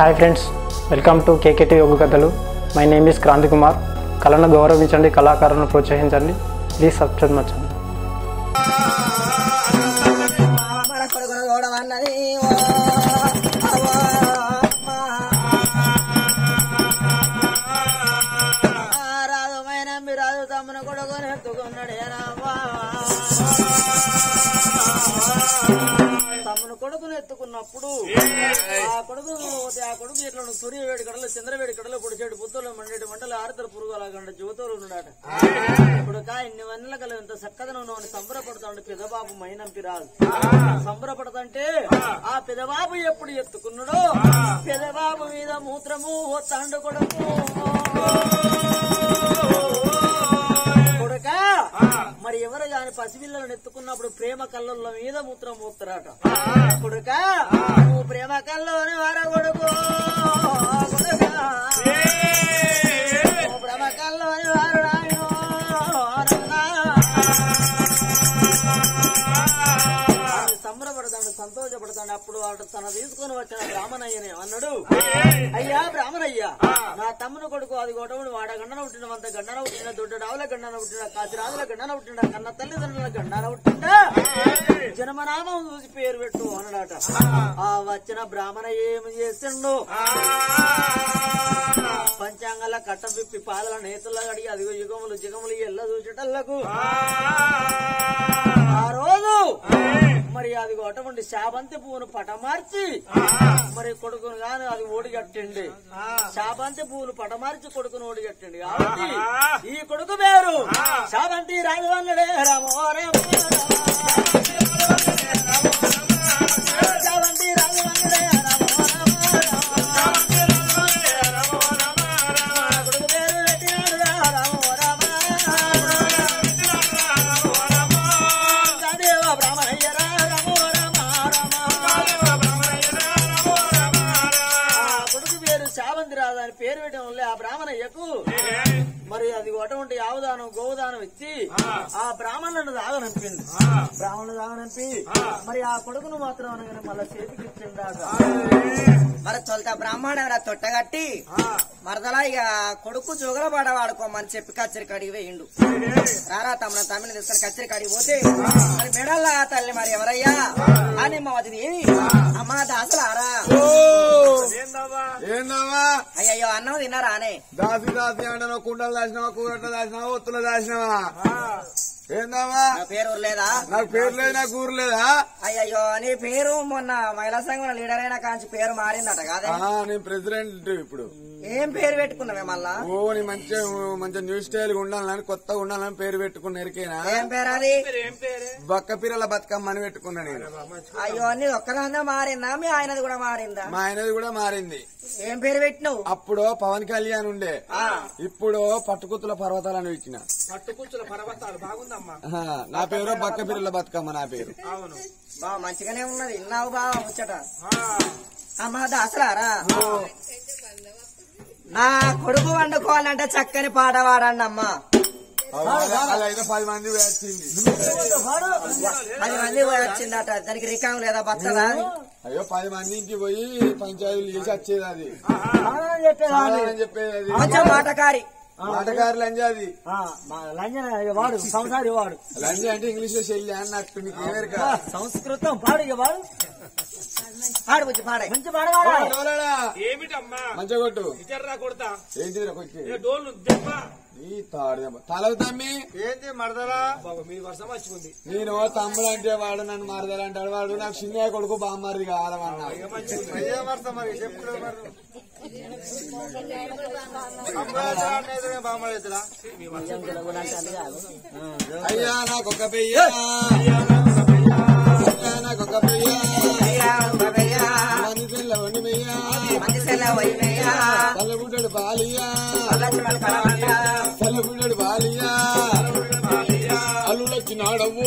Hi friends welcome to K K T యోగ కథలు my name is Kranti Kumar కళను గౌరవించండి కళాకారులను ప్రోత్సహించండి ప్లీజ్ సబ్స్క్రైబ్ మచ్చండి మన కొడుకును చూడమన్నది ఓ అవ్వా, అమ్మా. ఆ రాజు మైనమ్మి రాజు తమ్మున కొడుకుని ఎత్తుకున్నాడు ఏనవ్వా. తమ్మును కొడుకును ఎత్తుకున్నప్పుడు ఆ కొడుకు పోతే ఆ కొడుకు ఇట్లా సూర్య వేడి కడలు చంద్రవేడి కడలు పొడిచేడు పుత్తులు మండేటి మంటలు ఆరుతల పురుగు అలాగంట జ్యోతులు ఉన్నాడట ఇప్పుడు కా ఇన్ని వన్నెల కల ఇంత చక్కదనం ఉన్నావు సంబరపడతాడు పెదబాబు మైనంపి రాజు సంబరపడతంటే ఆ పెదబాబు ఎప్పుడు ఎత్తుకున్నాడో పెదబాబు మీద మూత్రము ఓ తండు కొడుకు కొడుక మరి ఎవరు గాని పసిపిల్లలను ఎత్తుకున్నప్పుడు ప్రేమ కళ్ళల మీద మూత్రం మూత్తరాట కొడుక నువ్వు ప్రేమ కళ్ళని వార కొడుకు కొడుక నువ్వు ప్రేమ కళ్ళని వారు రాయో సంబరపడతాడు సంతోషపడతాడు అప్పుడు వాడు తన తీసుకొని వచ్చిన బ్రాహ్మణయ్యని అన్నాడు అయ్యా బ్రాహ్మణయ్య నా తమ్ముని కొడుకు అది కొట్టముడు వాడ గండన పుట్టిన వంత గండన పుట్టిన దొడ్డ రావుల గండన పుట్టిన కాచిరాజుల గండన పుట్టిన కన్న తల్లిదండ్రుల గండన పుట్టిందా జన్మనామం చూసి పేరు పెట్టు అన్నాడట ఆ వచ్చిన బ్రాహ్మణ ఏమి చేసిండు పంచాంగాల కట్టం విప్పి పాదల నేతల్లో అడిగి అదిగో యుగములు జిగములు ఎల్ల చూసేటల్లకు ఆ రోజు మరి అది అటువంటి శాబంతి పువ్వును పటమార్చి మరి కొడుకును గాని అది ఓడిగట్టిండి శాబంతి పువ్వును పటమార్చి కొడుకును ఓడిగట్టిండి కాబట్టి ఈ కొడుకు పేరు శాబంతి రాజవన్నడే రామో రామో శాబంతి రాజవన్నడే రామో రామో కొడుకు పేరు పెట్టినాడు రామో రామో దేవ బ్రాహ్మణయ్య రామో రామ ఆ కొడుకు పేరు శావంతి రాజు అని పేరు పెట్టడం వల్ల ఆ బ్రాహ్మణయ్యకు మరి అది అటువంటి ఆవుదానం గోవుదానం ఇచ్చి ఆ బ్రాహ్మణుడు దాగనంపింది బ్రాహ్మణుడు దాగనంపి మరి ఆ కొడుకును మాత్రం అనగానే మళ్ళా చేతికి ఇచ్చిండాక మరి తొలుత బ్రాహ్మణ తొట్టగట్టి మరదలా ఇక కొడుకు జోగల పాట వాడుకోమని చెప్పి కచ్చరి కడిగి వేయిండు రారా తమ్ముడు తమ్మిని తీసుకొని కచ్చరి కడిగి పోతే మరి మెడల్లా తల్లి మరి ఎవరయ్యా అని మాది అమ్మా దాసలారా ఏందమ్మా అయ్యయ్యో అన్నం తిన్నారా అనే దాసి దాసి అంటే కుండలు దాచినావా కూరట దాచినావా ఒత్తులు దాచినావా ఏందమ్మా నా పేరు లేదా నాకు పేరు లేదు నాకు ఊరు లేదా అయ్యయ్యో నీ పేరు మొన్న మహిళా సంఘం లీడర్ అయినా కాంచి పేరు మారిందట కాదే ఆ, నేను ప్రెసిడెంట్ ఇప్పుడు ఏం పేరు పెట్టుకున్నావే మళ్ళా ఓ నీ మంచిగా మంచిగా న్యూ స్టైల్ ఉండాలని కొత్తగా ఉండాలని పేరు పెట్టుకున్న ఎరికేనా ఏం పేరు అది బక్క పిల్లల బతుకమ్మ అని పెట్టుకున్నా నేను అయ్యో నీ ఒక్కదాన్నే మారిందా మీ ఆయనది కూడా మారిందా మా ఆయనది కూడా మారింది ఏం పేరు పెట్టినావు అప్పుడు పవన్ కళ్యాణ్ ఉండే ఇప్పుడు పట్టుకుత్తుల పర్వతాలను ఇచ్చిన పట్టుకుచ్చుల పర్వతాలు బాగుందమ్మా ఆహా, నా పేరు బక్క పిల్లల బతుకమ్మ నా పేరు అవును బా మంచిగానే ఉన్నది విన్నావు బావా ముచ్చట అమ్మా దాసలారా నా కొడుకు వండుకోవాలంటే చక్కని పాట పాడండి అమ్మా అలా అయితే పది మంది వచ్చింది పది మంది పోయి వచ్చిందట దానికి రికాం లేదా బచ్చదా అయ్యో పది మందికి పోయి పంచాయతీలు చేసి వచ్చేది అది చెప్పేది చాలా అని చెప్పేది అది కొంచెం మాటకారి మాటగారు లంజ అది లంజన వాడు సంసారి వాడు లంజ అంటే ఇంగ్లీష్ లో చెల్లి అన్నట్టు నీకు ఏమేరక సంస్కృతం పాడు ఇక వాడు పాడు బుజ్జి పాడే మంచి పాడవాడా ఏమిటమ్మా మంచిగా కొట్టు ఇచ్చర్రా కొడతా ఏంటిదిరా కొట్టి ఏ డోలు దెబ్బ ఈ తాడు దెబ్బ. తలకు తమ్మి ఏంటి మరదలా బాబు మీ వర్షం వచ్చింది నేను తమ్ముడు అంటే వాడు నన్ను మరదలు అంటాడు వాడు నాకు చిన్న కొడుకు బామ్మది కాదమన్నా అదే వర్షం మరి చెప్పుడు అయ్యా నాకు ఒక పెయ్య అయ్యా నాకు ఒక పెయ్య మనిషిలో ఉండి మెయ్య తల్లబుడ్డడు బాలియా తల్లబుడ్డడు బాలియా అల్లుడొచ్చినాడవు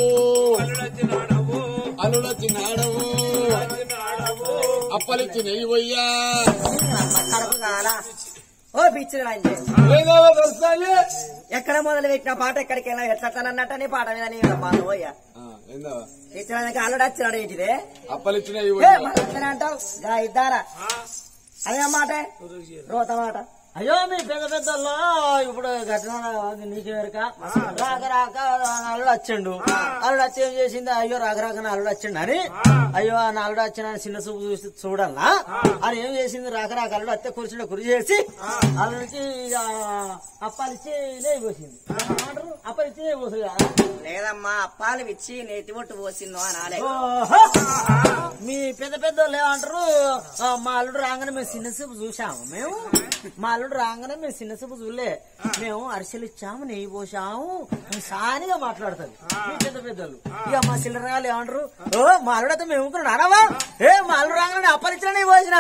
అల్లుడొచ్చినాడవు అప్పలిచ్చి నెయ్యిపోయ్యా కడుపు కాలా ఓ పిచ్చిరా అంటే ఏదో తెలుస్తాలి ఎక్కడ మొదలు పెట్టిన పాట ఎక్కడికైనా ఎట్లన్నట్టు నీ పాట మీద నీ పాట పోయా ఏందో ఇచ్చినానికి అల్లుడు వచ్చినాడు ఏంటిదే అప్పలిచ్చిన ఏ, మళ్ళీ అట్లనే అంటావు గా ఇద్దారా అదే మాట రోత మాట అయ్యో మీ పెద్ద పెద్దల్లో ఇప్పుడు ఘటన నీకు ఎరక రాక రాక అల్లుడు వచ్చిండు అల్లుడు వచ్చి ఏం చేసింది అయ్యో రాక రాక నా అల్లుడు వచ్చిండు అని అయ్యో ఆ నాలుడు వచ్చిన చిన్న చూపు చూసి చూడాలా అని ఏం చేసింది రాక రాక అల్లుడు అత్తే కూర్చుంటే కురి చేసి అల్లుడికి ఇక అప్పాలిచ్చి నెయ్యి పోసింది ఏమంటారు? అప్పాలిచ్చి నెయ్యి పోసింది లేదమ్మా అప్పాలు ఇచ్చి నేతి ఒట్టు పోసిందో అనాలే ఓహో! మీ పెద్ద పెద్ద వాళ్ళు ఏమంటారు ఆ, మా అల్లుడు రాగానే మేము చిన్న చూపు చూసాము మేము మా అల్లుడు రాగానే మేము చిన్న చూపు చూడలే మేము అరిసెలు ఇచ్చాము నెయ్యి పోసాము అని సానిగా మాట్లాడుతుంది మీ పెద్ద పెద్దలు ఇక మా చిల్లరగాలు ఏమంటారు ఓ మా అల్లుడు అయితే మేము నానవా ఏ మా అల్లుడు రాగానే అప్పలిచ్చిన నెయ్యి పోసిన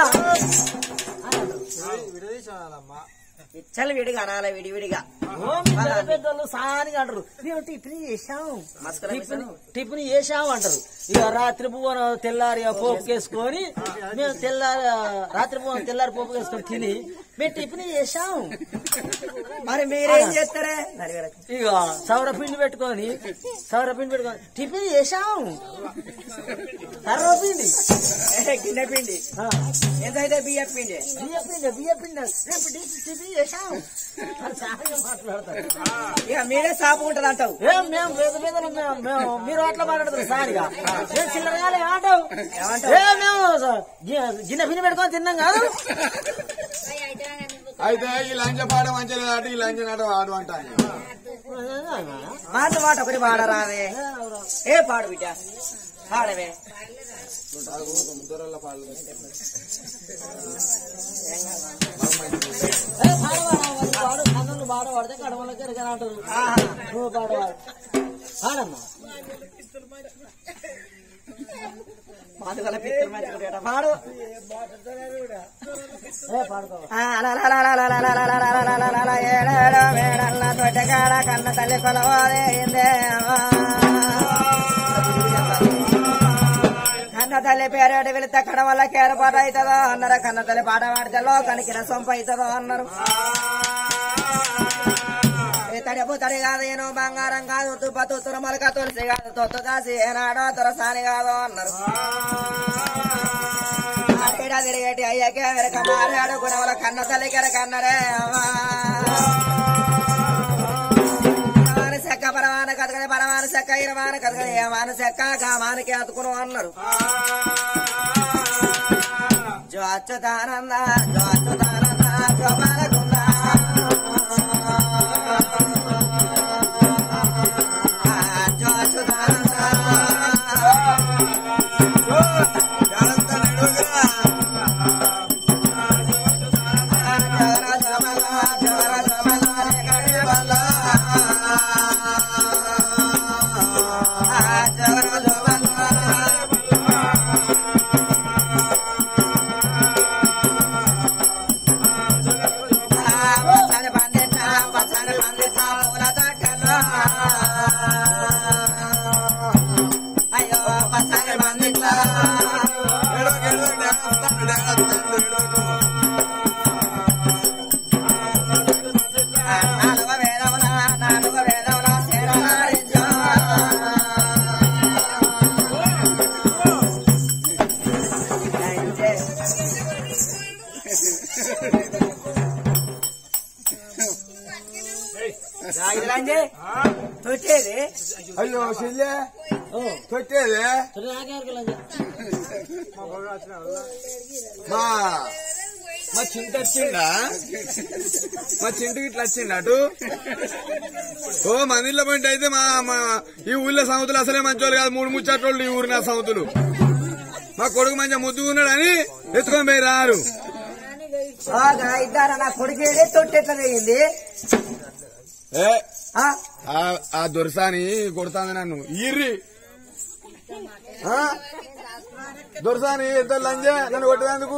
ఇచ్చలు విడిగా అనాలే విడివిడిగా ఓ మీ పెద్ద పెద్దలు సానిగా అంటారు మేము టిఫిన్ చేసాం మస్కరా టిఫిన్ టిఫిన్ చేసాం అంటారు ఇక రాత్రి పువ్వున తెల్లారి ఆ పోపు వేసుకొని మేము తెల్లారి రాత్రి పువ్వున తెల్లారి పోపు వేసుకొని తిని మేము టిఫిన్ చేసాం మరి మీరేం చేస్తారే ఇక సౌర పిండి పెట్టుకొని సౌర పిండి పెట్టుకొని టిఫిన్ చేసాం సర్వ పిండి గిన్నె పిండి ఆ, ఎంతైతే బియ్య పిండి బియ్య పిండి బియ్య పిండి రేపు టిఫిన్ టిఫిన్ చేసాం అని సానిగా మాట్లాడతారు ఇక మీరే సాపుకుంటారు అంటావు ఏం మేము వేద వేదలు మేము మేము మీరు అట్లా మాట్లాడుతున్నారు సారిగా మేము చిల్లరగాలే ఏమంటావు ఏ మేము గి- గిన్నె పిన్ని పెట్టుకొని తిన్నాం కాదు అయితే ఈ లంచ పాట మంచిగా లేదంటే ఈ లంచ నాట ఆడు అంటాను మాట మాట ఒకటి పాడరాదే ఏ పాడు బిడ్డ పాడవే ఏ, పాడవాడా, వాడు పాడు కన్నులు పాడవాడితే కడవలకి ఎరగని అంటారు నువ్వు పాడవాడు పాడమ్మా మాదుగల పిత్తలు మంచిగా పాడు ఏ పాడుకో ఏడేడో వేడల్ల తొట్టకాడ కన్న తల్లి కొలవాదేందే కన్న తల్లి పేరేడు వెళితే కడవల్ల కేరపాటు అవుతుందో అన్నారు కన్న తల్లి పాట పాడితే లోకానికి సొంప అవుతుందో అన్నారు ఏ తడిపు తడి కాదు ఏను బంగారం కాదు తుప్ప తుత్తురు మొలక తులసి కాదు తొత్తు కాసి ఏనాడో తురసాని కాదు అన్నారు ఆటేడా తిరిగేటి అయ్యాకే వెనక మారాడు గుణముల కన్న తల్లి కన్నరే సెక్క పరమాన కదగని పరమాన సెక్క ఇరమాన కదగని ఏమాన సెక్క కామానికి అతుకును అన్నారు జో అచ్యుతానంద జో అచ్యుతానంద జో బాలకుంద జో అచ్యుతానంద అయ్యో పచ్చని బందిట్లా నాలుగ వేదముల నాలుగ వేదముల శరణారించా రాగిరంజే తొట్టేది అయ్యో చెల్లె తొట్టేది మా మా చింత వచ్చిండా మా చింటికి ఇట్లా వచ్చిండా అటు ఓ మందిలో పోయింటి అయితే మా మా ఈ ఊళ్ళో సముతులు అసలే మంచోళ్ళు కాదు మూడు ముచ్చట్లు ఈ ఊరు నా సముతులు మా కొడుకు మంచిగా ముద్దుకున్నాడని ఎత్తుకొని పోయి రారు బాగా ఇద్దరు నా కొడుకేది తొట్టెట్లా తెగింది ఏ ఆ? ఆ- ఆ దొరసాని కొడతాంది నన్ను ఈర్రి ఆ? దొరసాని ఎంత లంజే నన్ను కొట్టేందుకు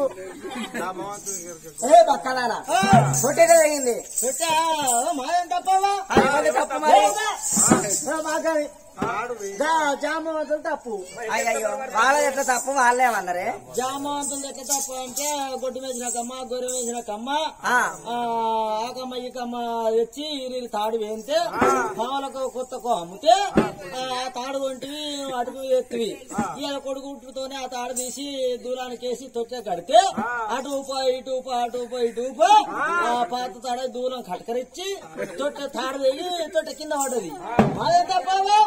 ఏ బక్కలారా తొట్టెట్లా తెగింది మాయం తప్పవా అది ఎవరిది తప్పు మరి మాకని దా జామవంతులు తప్పు అయ్యో వాళ్ళ ఎట్లా తప్పు వాళ్ళేమన్నారే జామవంతులు లెక్క తప్పు అంటే గొడ్డు వేసిన కమ్మ గొర్రె వేసిన కమ్మ ఆ, ఆ కమ్మ ఈ కమ్మ తెచ్చి వీళ్ళు తాడు వేస్తే పావులకు కొత్తకు అమ్మితే ఆ తాడు కొంటివి అడుగు ఎత్తివి ఇవాళ కొడుకుంటుతోనే ఆ తాడు తీసి దూరానికి వేసి తొట్టె కడితే అటు ఉప ఇటు ఉప అటు ఉప ఇటు ఉప ఆ పాత తాడ దూరం కటకరించి తొట్టె తాడు వేగి తొట్టె కింద పడ్డది అదే తప్పవా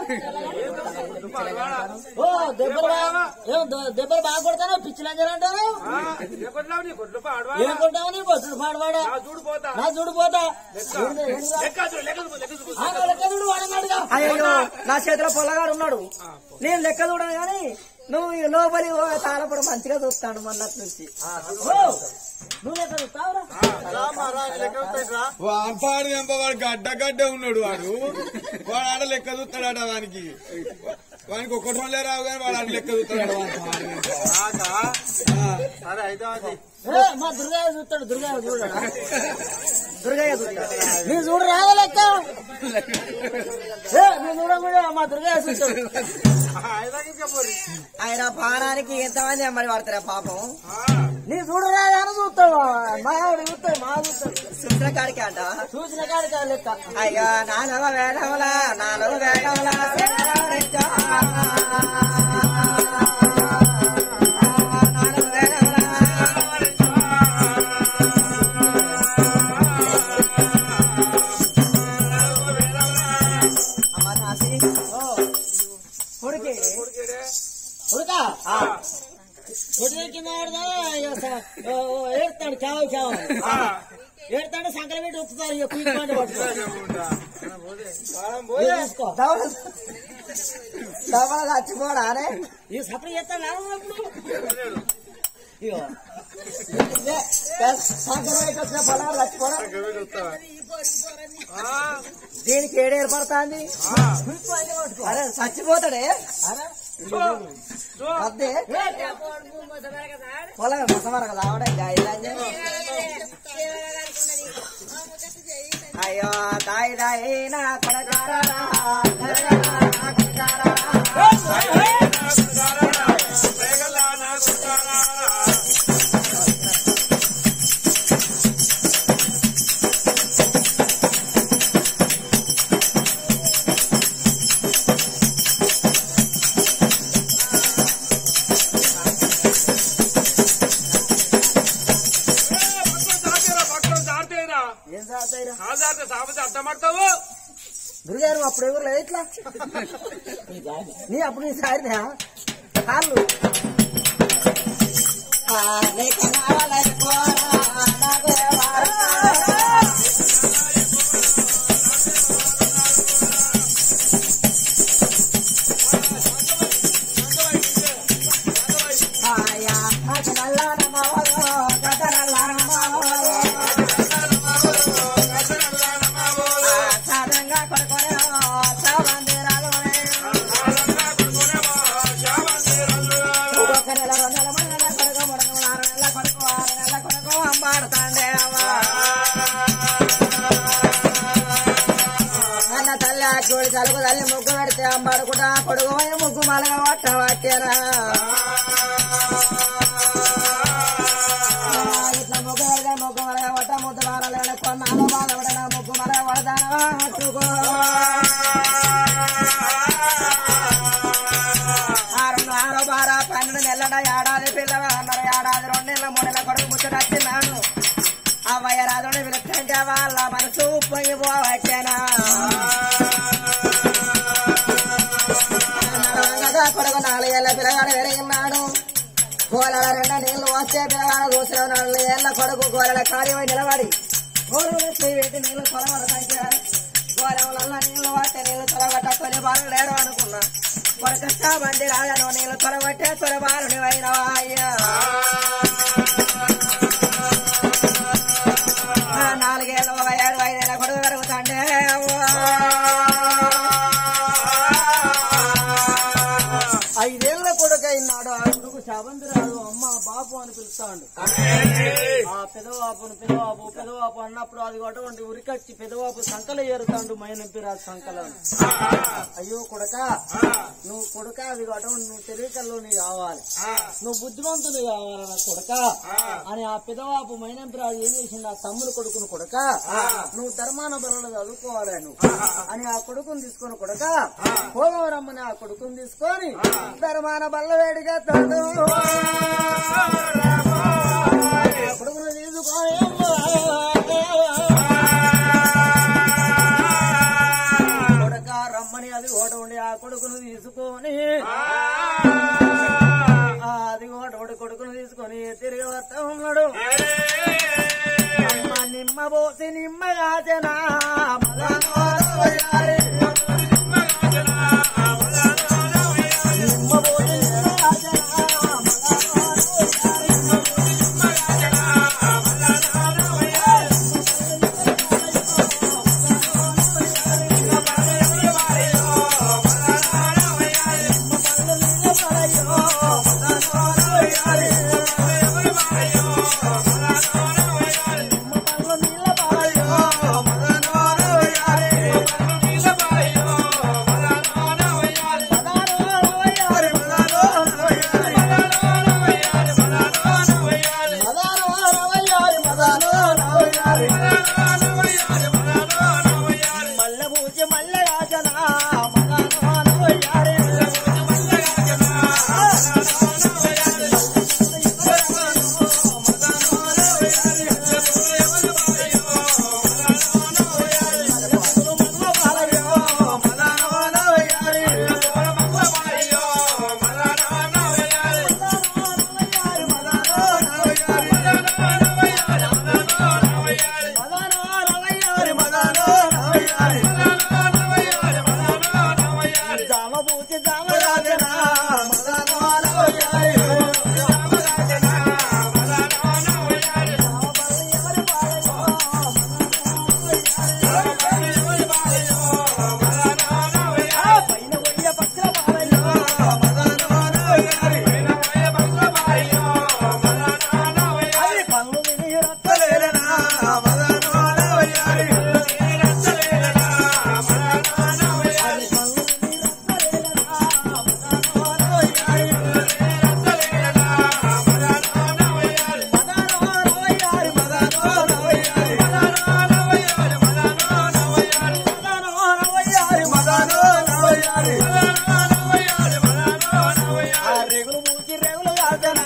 ఓ దెబ్బలు బాగా ఏం ద- దెబ్బలు బాగా కొడతాను పిచ్చిలంజలు అంటారు ఎక్కడున్నావు నీ కొట్లు పాడవా ఏం కొట్టావు నీ బొట్టుడు పాడవాడా నా చూడు పోతా నా చూడు పోతా ఏంది- ఏందిరా? లెక్క చూడు, లెక్క చూడు, లెక్క చూడు. ఆ లెక్క చూడు వాడన్నాడుగా అయ్యో నా చేతిలో పొల్లగాడు ఉన్నాడు నేను లెక్క చూడను కానీ నువ్వు ఈ లోపలి ఓ తాళపడు మంచిగా చూస్తాడు మొన్నటి నుంచి ఓ, నువ్వు లెక్క చూస్తావురా వాడు వాడు గడ్డ గడ్డ ఉన్నాడు వాడు వాడు ఆడ లెక్క చూస్తాడట వానికి వానికి ఒక్కటి రోజులే రావు కానీ వాడు ఆడ లెక్క చూస్తాడు అదే అయితే అది ఏ, మా దుర్గయ్య చూస్తాడు దుర్గయ్య చూడడా దుర్గయ్య చూస్తాడు నీ చూడు రాదా లెక్క ఏ, నీ చూడకూడదు మా దుర్గయ్య చూస్తాడు అయితే ఇంకా పోరి ఆయన పానానికి ఎంతమంది అమ్మడి పడతారా పాపం నీ చూడు రాదా అని చూస్తాడు మా ఆవిడ చూస్తాడు మా చూస్తాడు చూసిన కాడికి అంట చూసిన కాడికి ఆ లెక్క అయ్యో నాలుగు వేగములా నాలుగు వేగములా నాలుగు వేగములా అమ్మ నాసి కొడుకే ఉడకా కొట్టిన కింద ఆడదా ఇక స- ఓ, ఓ, ఏడుతాడు చావు చావు ఏడుతాడు సంకల పెట్టి ఉప్పుతారు ఇక పీక్కుంటే పట్టుకో ఇక తీసుకో డబ్బా చచ్చిపోడా అరే ఈ సప్లై చేస్తాను ఇగో సంకర వచ్చిన పొలాలు చచ్చిపోడా దీనికి ఏడు ఏర్పడుతుంది అరే చచ్చిపోతాడే అదే పొలం మొసమర కదా ఆవిడ గాయలాంజే అయ్యో దాయి దాయి నా కొడకారా ఏం సాగుతాయిరా అర్థం పడతావు దుర్గారు అప్పుడు ఎవరు లేదు ఇట్లా నీ అప్పుడు నీ సారినా కాళ్ళు ఆ, నీకు నావలెక్కువరా, నాకు ఎవరా? ఆయా, నాకు నల్లాన మావలో, గడ్డ నల్లాన మావలో. ఆ, సాధంగా కొడుకునే, సావంది రాలునే. ఒక నెల, రెండు నెలల, మూడు నెలల కొడుకు, మూడు నెలల, ఆరు నెలల కొడుకు, ఆరు నెలల కొడుకు అమ్మాడుతాండే అవ్వా. అన్న తల్లి ఆ చూడి తలుపు తల్లి ముగ్గు పెడితే అమ్మాడుకుంటా కొడుకు పోయి ముగ్గు మలగ పట్ట పట్టారా ఇట్లా ముగ్గు పెడితే ముగ్గు మలగ పట్ట ముద్దు మారలేడ కొన్నాళ్ళు బాధపడిన ముగ్గు మలగ పడతానా అట్టుకో ఆరు ఆరు బార పన్నెండు నెలల ఏడాది పిల్లవ అన్నారు ఏడాది రెండు నెలల మూడు నెలల కొడుకు ముచ్చట వచ్చినాను అవ్వయ్య రాజుని పిలుస్తుంటే వాళ్ళ మనసు పొంగిపోవచ్చేనా కొడుకు నాలుగేళ్ల పిల్లగాడు పెరిగినాడు గోలల రెండు నీళ్లు వచ్చే పిల్లగాడు కూసిన నాలుగు ఏళ్ల కొడుకు గోలల కార్యమై నిలబడి గోలు పెట్టి నీళ్లు కొలవడతాయి గోలవల్ల నీళ్లు పట్టే నీళ్లు తొలగట్ట తొలి బాలు లేడు అనుకున్నా కొరకస్తా బండి రాజను నీళ్లు తొలగట్టే తొలి బాలు నువ్వైనవా అయ్యా ఆ నాలుగేళ్ళ ఒక ఏడు ఐదేళ్ళ కొడుకు పెరుగుతాండే ఐదేళ్ల కొడుకు అయినాడు ఆ కొడుకు శబంతి రాదు అమ్మ బాపు అని పిలుస్తాడు ఆ పెదవాపును పెదవాపు పెదవాపు అన్నప్పుడు అది అటువంటి ఉరికచ్చి పెదవాపు సంకలు ఏరుతాండు మైనంపిరాజు సంకలను అయ్యో కొడక నువ్వు కొడక అది అటువంటి నువ్వు తెలియకల్లోని కావాలి నువ్వు బుద్ధిమంతుని కావాలి నా కొడక అని ఆ పెదవాపు మైనంపిరాజు ఏం చేసిండు ఆ తమ్ముడు కొడుకును కొడక నువ్వు ధర్మాన బలలో చదువుకోవాలి నువ్వు అని ఆ కొడుకుని తీసుకొని కొడక పోగవరమ్మని ఆ కొడుకుని తీసుకొని ధర్మాన బల్ల వేడిగా తండు కొడుకును తీసుకొని కొడక రమ్మని అది ఓట ఉండి ఆ కొడుకును తీసుకొని ఆ అది ఓట ఒకటి కొడుకును తీసుకొని తిరిగి వస్తా ఉన్నాడు అమ్మ నిమ్మ పోసి నిమ్మ కాచనా నిమ్మ పోసి నిమ్మ కాచనా మల్ల పూజ మల్ల రాజనా జామ పూజ జామ రాజనా పైన పోయే పక్కన అది పళ్ళు విని రత్తలేరనా అది పళ్ళు విని రేగులు మూసి రేగులు కాదనా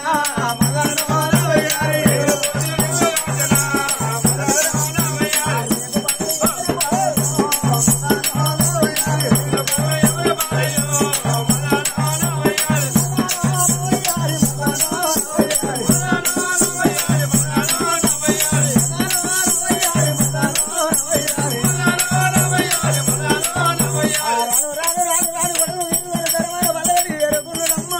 రాను రాను రాను రాను కొడుకు వీరు ధర్మాన బలవడి ఎరుగున్నదమ్మా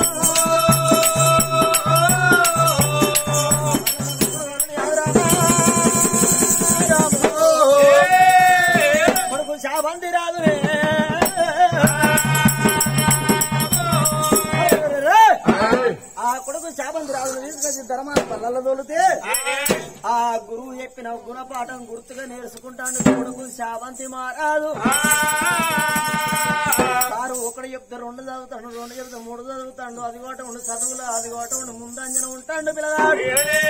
కొడుకు శాబంది రాదునే ఆ కొడుకు శాబంది రాదు తీసుకొచ్చి ధర్మాన పల్లెల్లో తోలితే ఆ గురువు చెప్పిన గుణపాఠం గుర్తుగా నేర్చుకుంటాను కొడుకు శాబంతి మారాదు సారు ఒకటి చెప్తే రెండు చదువుతాడు రెండు చెప్తే మూడు చదువుతాడు అది ఒకటి ఉండు చదువులు అది ఒకటి ఉండు ముందంజన ఉంటాడు పిల్లగాడు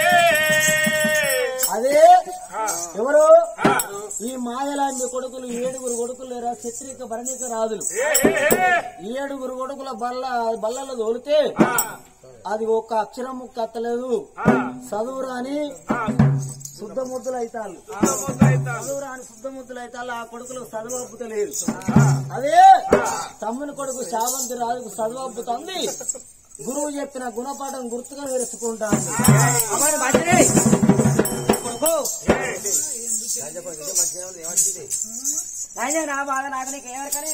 అదే ఎవరు ఈ మాయలాంటి కొడుకులు ఏడుగురు కొడుకులు లేరా చిత్రిక భరణిక రాదులు ఏడుగురు కొడుకుల బల్ల బల్లలో తోలితే అది ఒక్క అక్షరం ముక్క అత్తలేదు చదువురాని శుద్ధ ముద్దులు అవుతారు చదువురాని శుద్ధ ముద్దులు అవుతారు ఆ కొడుకులు చదువు అప్పుతలేదు అదే తమ్ముని కొడుకు శావంతి రాజుకు చదువు అప్పుతుంది గురువు చెప్పిన గుణపాఠం గుర్తుగా నేర్చుకుంటాను అమ్మాయి మంచిది కొడుకు నాయనా, నా బాధ నాకు నీకు ఏమరకనే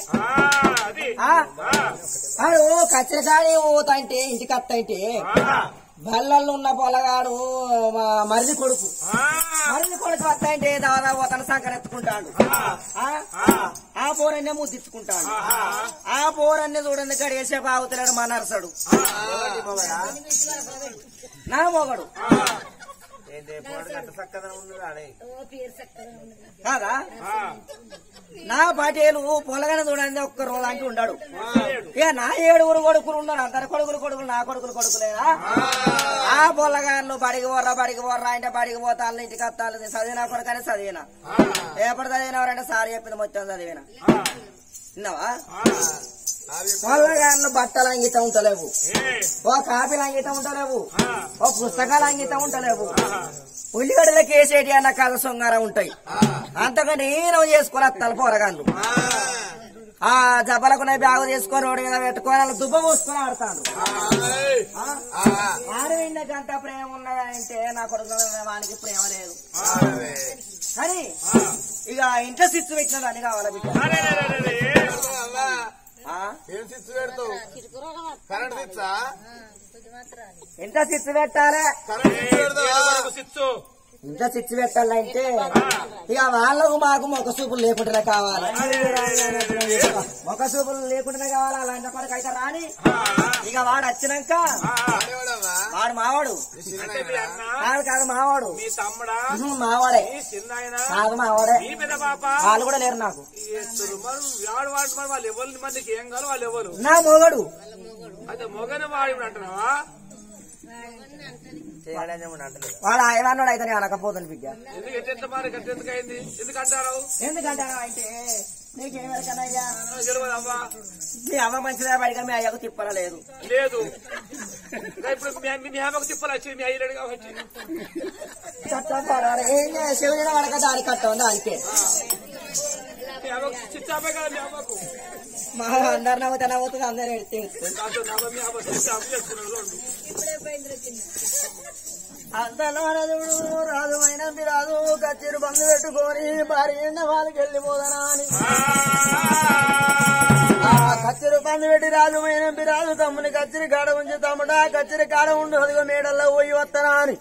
ఓ కచ్చరకాడి పోతాంటే ఇంటికి వస్తాంటే బల్లల్లో ఉన్న పొలగాడు మా మరిది కొడుకు మరిది కొడుకు వస్తాంటే దాదాపు అతను సంకర ఎత్తుకుంటాడు ఆ? ఆ పోరన్నే ముద్దిచ్చుకుంటాడు ఆ పోరన్నే చూడండి గడియేసే బాగుతున్నాడు మా నరసడు నా మొగడు కాదా నా పాటేలు పొలగన చూడండి ఒక్క రోజు అంటూ ఉండాడు ఇక నా ఏడుగురు కొడుకులు ఉన్నారు అందరు కొడుకులు కొడుకులు నా కొడుకులు కొడుకులేనా ఆ పొలగాన్లు బడికి పోర్రా బడికి పోర్రా అంటే బడికి పోతాను ఇంటికి వస్తాను చదివినా కొడుకనే చదివినా ఎప్పుడు చదివినవారంటే సార్ చెప్పింది మొత్తం చదివినా విన్నావా పొలగాన్లు బట్టలు అంగితం ఉంటలేవు ఓ కాపీలు అంగితం ఉంటలేవు ఓ పుస్తకాలు అంగితం ఉంటలేవు ఉల్లిగడ్డలకి వేసేటి అన్న కథ సొంగారం ఉంటాయి అంతగా నేను చేసుకుని వస్తాను పోరగాన్లు ఆ జబ్బలకు బ్యాగు తీసుకొని రోడ్డు మీద పెట్టుకొని అలా దుబ్బ పూసుకొని ఆడతాను ఆడవిండ గంట ప్రేమ ఉన్నదంటే నా కొడుకు వానికి ప్రేమ లేదు కానీ ఇక ఇంట్లో సిచ్చు పెట్టినదాన్ని కావాలా బిడ్డ ఆ? ఏం చిచ్చు పెడతావు కరెంట్ చిచ్చా ఎంత సిచ్చు పెట్టాలి కరెంట్ చిచ్చు పెడతావా సిచ్చు ఇంత సిచ్చు పెట్టాలంటే ఇక వాళ్ళకు మాకు మొక్క సూపులు లేకుండానే కావాలి మొక్క సూపులు లేకుండానే కావాలి అలాంటి కొడుకు అయితే రాని ఇక వాడు వచ్చినాక ఆడేవాడమ్మా? వాడు మావాడు అంటే మీ అన్న కాదు కాదు మావాడు మీ తమ్ముడా ఉహు, మావాడే మీ చిన్నాయన కాదు మావాడే మీ పెద్ద పాప వాళ్ళు కూడా లేరు నాకు చేస్తారు మరి వాడు వాడు మరి వాళ్ళు ఎవరి మందికి ఏం కాదు వాళ్ళు ఎవరు నా మొగడు అయితే మొగని వాడి అంటున్నావా వాడు ఆయనన్నాడు అయితే నేను అనకపోతుంది బిడ్డ ఎందుకు ఎట్టెంత మరి గట్టెందుకు అయింది ఎందుకంటారు ఎందుకంటే అంటే నీకేమెరకనయ్యా తెలియదు అవ్వా మీ అమ్మ మంచిదా బయట మీ అయ్యకు తిప్పలేదు లేదు ఇంకా ఇప్పుడు మీ- మీ అమ్మకు తిప్పలు వచ్చి మీ అయ్యలేడు కాబట్టి చట్టం పడాలి ఏం శివుని వడక దాని కట్టం దానికే మీ అమ్మకు చిచ్చాపే కదా మీ అమ్మకు మా అందరు నవ్వుతా నవ్వుతుంది అందరు ఎడితే దాంతో నా అమ్మ మీ అమ్మ చిచ్చాపు చేసుకున్నాడు చూడు. అంతనారదుడు రాజు అయినంది రాజు కచ్చిరు బంధు పెట్టుకొని భార్య వాళ్ళకి వెళ్ళిపోదనా అని ఆ కచ్చిరి బంధు పెట్టి రాజు అయినంది రాజు తమ్ముని కచ్చిరి కాడ ఉంచి తమ్ముడా కచ్చిరి కాడ ఉండి అదిగో మేడల్లో పోయి వస్తానా అని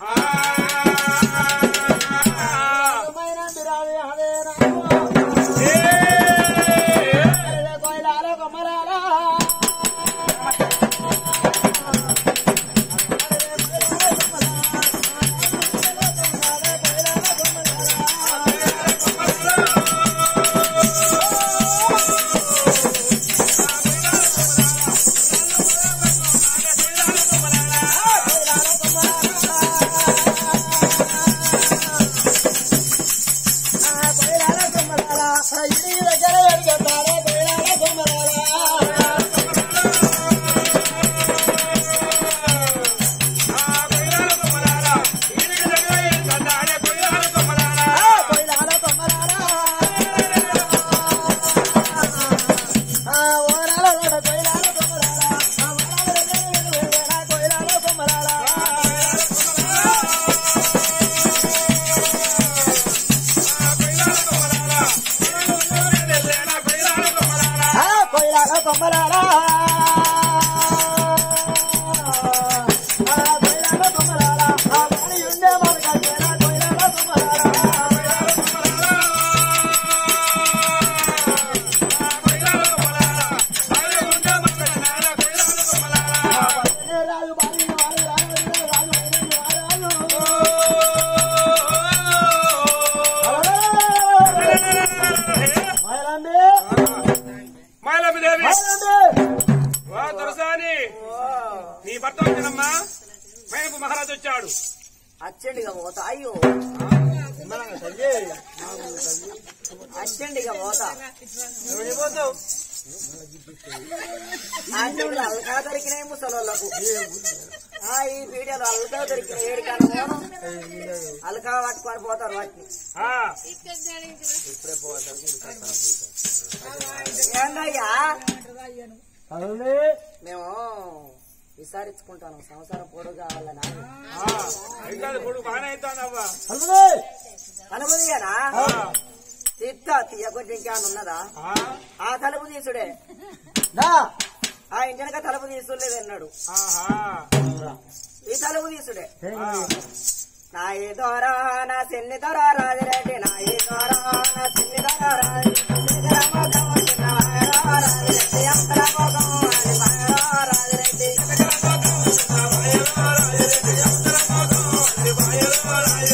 రాజు రాజు అదే రాజు. అరే కోయిలాలో కొమ్మరాలా. ఆ కోయిలాలో కొమ్మరాలా. ఆ ఇంటి దగ్గర ఎడుగుతారా కోయిలాలో కొమ్మరాలా. ఆ కోయిలాలో కొమ్మరాలా. ఆ ఓరాలో రోడ కోయిలాలో కొమ్మరాలా. ఆ ఓరాలో రోడ వేళ కోయిలాలో కొమ్మరాలా. ఆ కోయిలాలో కొమ్మరాలా. ఆ కోయిలాలో కొమ్మరాలా. ఆ వాణి ఉండే మనకైనా కోయిలాలో కొమ్మరాలా. రాజు బాలి వారు రాజు రాజు అయిన రాజు మైలండి మైలమిదేవి మైలండి వా దొరసాని నీ భర్త వచ్చినమ్మా మేపు మహారాజు వచ్చాడు అచ్చండిగా పోతా అయ్యో అచ్చండిగా పోతా అంటే అల్కా దొరికినాయి ముసలోళ్ళకు ఆ, ఈ వీడియోలో అల్కా దొరికిన ఏడికన్నా అల్కా పట్టుకొని పోతారు వాటిని ఆ, ఏందయ్యా మేము విసారించుకుంటాను సంవత్సరం పొడుగు కావాలనా ఆ, ఇంకా కొడుకు బాగానే అవుతానవ్వా అనుమతిగానా తిత్త తీయకొచ్చి ఇంకేమన్నా ఉన్నదా ఆ, ఆ తలుపు తీసుడే ఆ ఇంజనక తలుపు తీసులేదు అన్నాడు ఆహా ఈ తలుపు తీసుడే ఆ, నా ఈ ద్వారా నా చిన్ని ద్వారా రాజరెడ్డి నా ఈ ద్వారా నా చిన్ని ద్వారా రాజరెడ్డి శంకరమోగం చిన్నవాడా రాజరెడ్డి అంతరమోగం వాడివాడా రాజరెడ్డి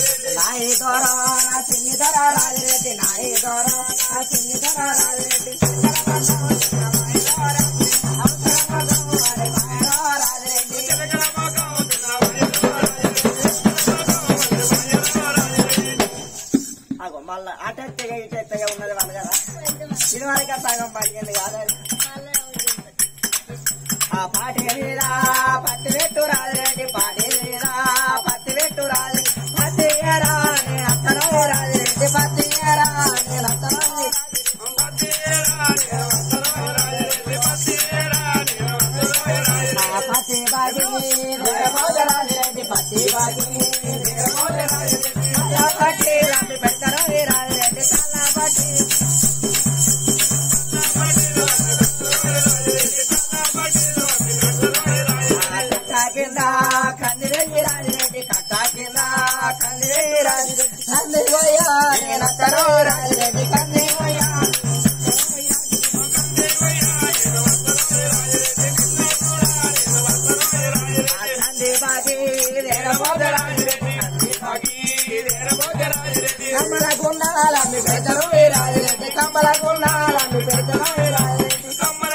నాయి దొర నా చిన్ని దొర రాజిరెడ్డి నాయి దొర నా చిన్ని దొర రాజిరెడ్డి రాజిరెడ్డి అగో మళ్ళా అటెత్తగా ఇటెత్తగా ఉన్నది వాళ్ళు కదా ఇది వరకు సగం పడిగింది కాదు ఆ పాటి మీద పత్తి పెట్టు రాజరెడ్డి పాటి మీద పత్తి పెట్టు రాజు పత్తి ఏరా నేను అత్తనో రాజరెడ్డి పత్తి ఏరా నేను అత్తనో ఆ పత్తి బాగి నిరమోద రాజరెడ్డి పత్తి బాగి నిరమోద రాజరెడ్డి అలా పట్టి రాత్రి పెట్టరా రాజరెడ్డి కల్లా పట్టి కట్టా కింద కందిరెడ్డి రాజిరెడ్డి కట్టా కింద కందిరెడ్డి రాజిరెడ్డి కందిపోయా నేను అత్తరో రాజిరెడ్డి కందిపోయా కంది బాగి రేరబోద రాజిరెడ్డి కమ్మల గుండాలమ్మి పెడతారు రాజిరెడ్డి కమ్మల గుండాలమ్మి పెడతారు రాజిరెడ్డి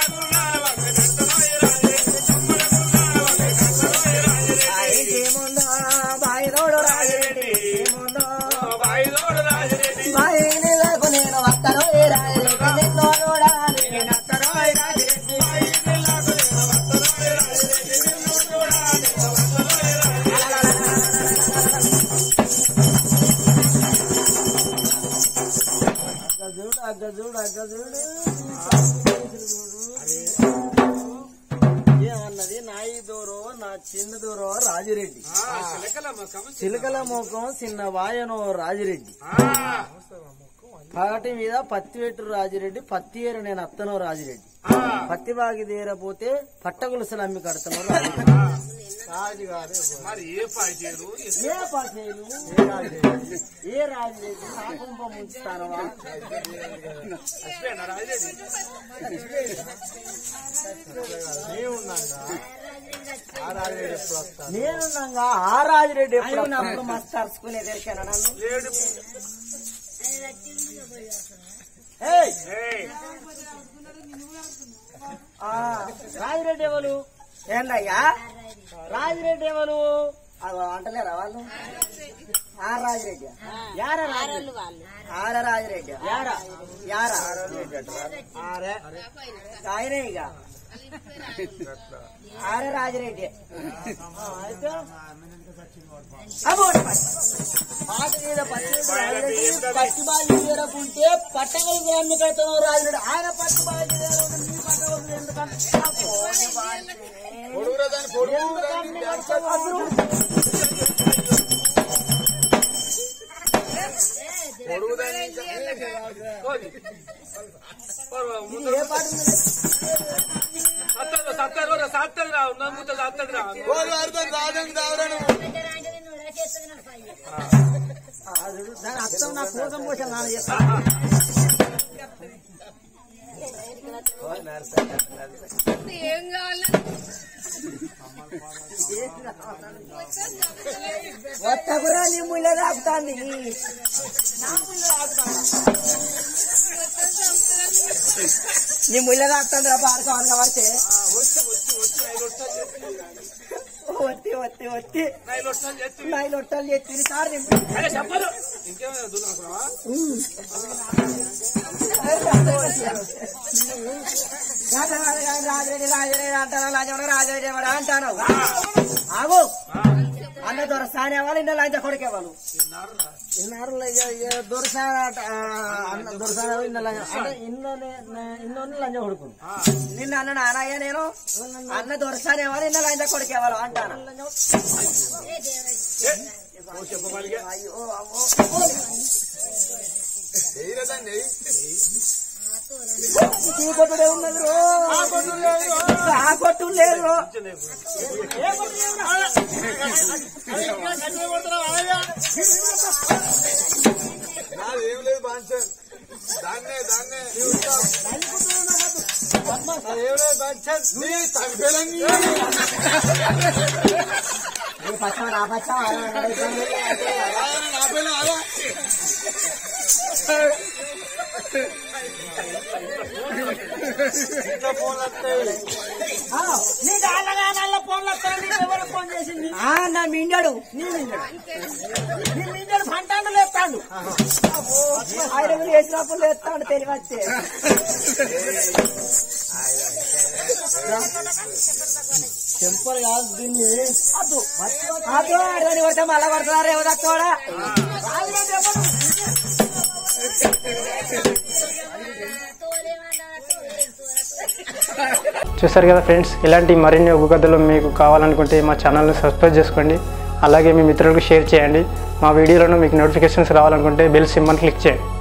ఆ ఇంటి ముందు బాయి రోడ్డు రాజిరెడ్డి ఇంటి ముందు బాయి నీళ్ళకు నేను వస్తాను రాజిరెడ్డి నిన్ను చూడాలి నేను వస్తాను రాజిరెడ్డి అగ్గజూడు అగ్గజూడు అగ్గజూడు ఏమన్నది నాయి దూరో నా చిన్న దూరో రాజిరెడ్డి చిలకల ముఖం చిన్న వాయనో రాజిరెడ్డి పాటి మీద పత్తి పెట్టు రాజిరెడ్డి పత్తి ఏరు నేను అత్తనో రాజిరెడ్డి పత్తి బాగి తీరపోతే పట్టగులసలు అమ్మి కడతాను రాజిరెడ్డి మరి ఏ పార్టీలు ఏ పాసేలు ఏ రాజిరెడ్డి నా కుంభ ముంచుతానవా నేనున్నాగా ఆ రాజిరెడ్డి ఎప్పుడు అప్పుడు మస్తు అరుచుకునే తెరిచాను నన్ను లేడు ఏయ్! ఏయ్, ఆ, రాజిరెడ్డి ఎవరు ఏందయ్యా రాజిరెడ్డి ఎవరు అగో అంటలేరా వాళ్ళు ఆ రాజిరెడ్డి యార రాజిరెడ్డి ఆర రాజిరెడ్డి యార యార ఆరే ఆయనే ఇక ఆర రాజిరెడ్డి ఆ, అయితే అబ్బోడు పట్టు. పాట మీద పట్టి రాజిరెడ్డి పట్టి బాజీ తీరకుంటే పట్టగలిగి అన్ని కడతాను రాజిరెడ్డి ఆయన పట్టు బాజీ తీరకుంటే నీ పట్టగలిగి ఎందుకంటే ఆ పోని బాజీ. పొడుగురా దాని పొడుగు ఎందుకని కడతావు అసలు? పొడుగు దాని ఇంకా పోనీ. పర్వ, ముందు ఏ పాట మీద? సత్తరు, సత్తరు, సత్తరు రా, నమ్ముతా సత్తరు రా. పోరు అర్థం రాదని దావరను ఆ, చూడు, దాని అర్థం నా కోసం పోసాను నాన్న చెప్తా ఏం కావాలి ఒత్తకురా నీ ముళ్ళ రాకుతాంది నీ ముళ్ళ రాకుతాంది రా పాడుకోవాలి కాబట్టి ఒత్తి ఒత్తి ఒత్తి నైలు వస్తాను చేస్తే నా లొట్టలు ఎత్తి సార్ నింపి అరే చెప్పరు ఇంకేమైనా దూరం రాజరెడ్డి రాజరెడ్డి అంటాను లాజమడ రాజరెడ్డి ఎవడా అంటాను ఆగు అన్న దొరసాని వాళ్ళు ఇన్న లాంచ కొడుకేవాళ్ళు ఇన్నారు దొరసాన అన్న దొరసాన ఇన్న లంచ అంటే ఇన్నోనే ఇన్నోనే లంచ కొడుకును నిన్న అన్న నానయ్య నేను అన్న దొరసాని వాళ్ళు ఇన్న లంచ కొడుకేవాళ్ళు అంటాను అయ్యో అమ్మో ఎయిరా దాన్ని ఎయ్. ఈ కొట్టుడే ఉన్నది రో ఆ కొట్టు లేదు ఆ కొట్టు లేదు రో నాది ఏం లేదు బాన్సర్ దాన్నే దాన్నే నాది ఏం లేదు బాన్సర్ నీ తగ్గలని పచ్చ నా పచ్చ నా పోయినా ఆగా. నీ దాళ్ళగా నల్ల ఫోన్లు వస్తాయని నీకు ఎవరు ఫోన్ చేసింది ఆ, నా మిండాడు నీ మింజడు నీ మింజడు పంటాండు లేస్తాడు ఆయన మీరు వేసినప్పుడు లేస్తాడు తెలివచ్చే టెంపర్ కాదు దీన్ని అదు అదో అడగని కొడితే మళ్ళా కొడుతున్నారు ఎవరు తక్కువడా చూసారు కదా ఫ్రెండ్స్ ఇలాంటి మరిన్ని ఒగ్గు కథలు మీకు కావాలనుకుంటే మా ఛానల్ని సబ్స్క్రైబ్ చేసుకోండి అలాగే మీ మిత్రులకు షేర్ చేయండి మా వీడియోలను మీకు నోటిఫికేషన్స్ రావాలనుకుంటే బెల్ సింబల్ క్లిక్ చేయండి